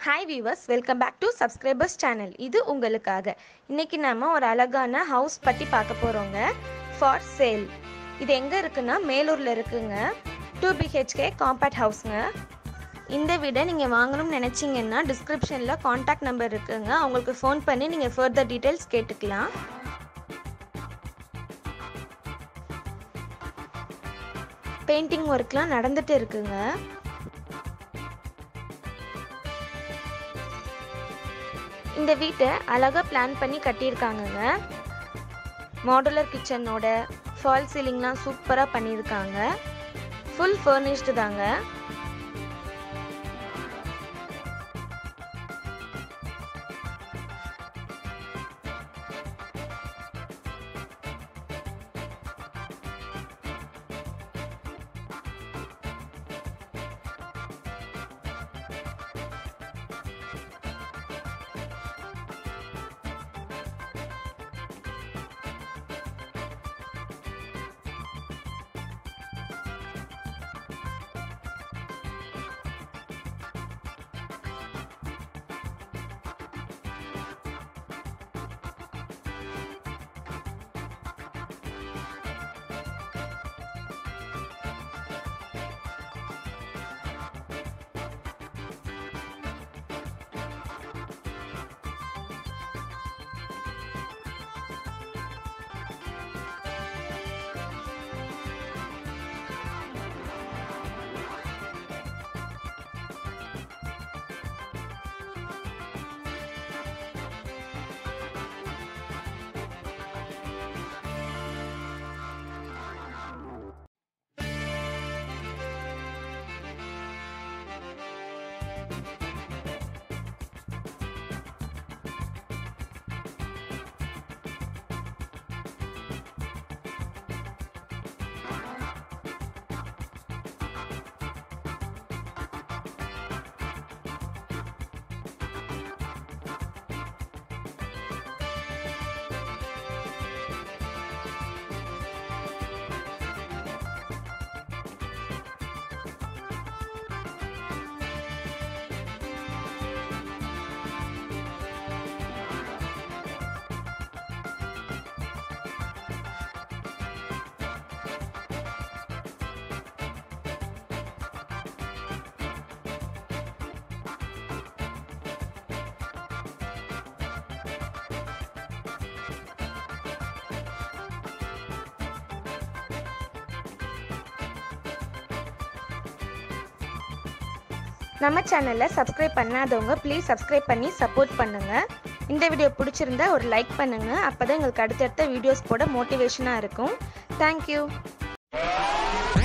hi viewers welcome back to subscribers channel இது உங்களுக்காக இன்னைக்கு நாம ஒரு அழகான ஹவுஸ் பற்றி பார்க்க போகிறோங்க ஃபார் சேல் இது எங்கே இருக்குன்னா மேலூரில் இருக்குங்க டூ பிஹெச்கே காம்பேக்ட் ஹவுஸ்ங்க இந்த வீடை நீங்கள் வாங்கணும்னு நினச்சிங்கன்னா டிஸ்கிரிப்ஷனில் காண்டாக்ட் நம்பர் இருக்குங்க அவங்களுக்கு ஃபோன் பண்ணி நீங்கள் ஃபர்தர் டீட்டெயில்ஸ் கேட்டுக்கலாம் பெயிண்டிங் ஒர்க்லாம் நடந்துட்டு இருக்குங்க இந்த வீட்டை அழகாக பிளான் பண்ணி கட்டியிருக்காங்கங்க மாடுலர் கிச்சனோட ஃபால் சீலிங்லாம் சூப்பராக பண்ணியிருக்காங்க ஃபுல் ஃபர்னிஷ்டு தாங்க நம்ம சேனலை சப்ஸ்கிரைப் பண்ணாதவங்க ப்ளீஸ் சப்ஸ்கிரைப் பண்ணி சப்போர்ட் பண்ணுங்கள் இந்த வீடியோ பிடிச்சிருந்தா ஒரு லைக் பண்ணுங்கள் அப்போ தான் எங்களுக்கு அடுத்தடுத்த வீடியோஸ் போட மோட்டிவேஷனாக இருக்கும் தேங்க்யூ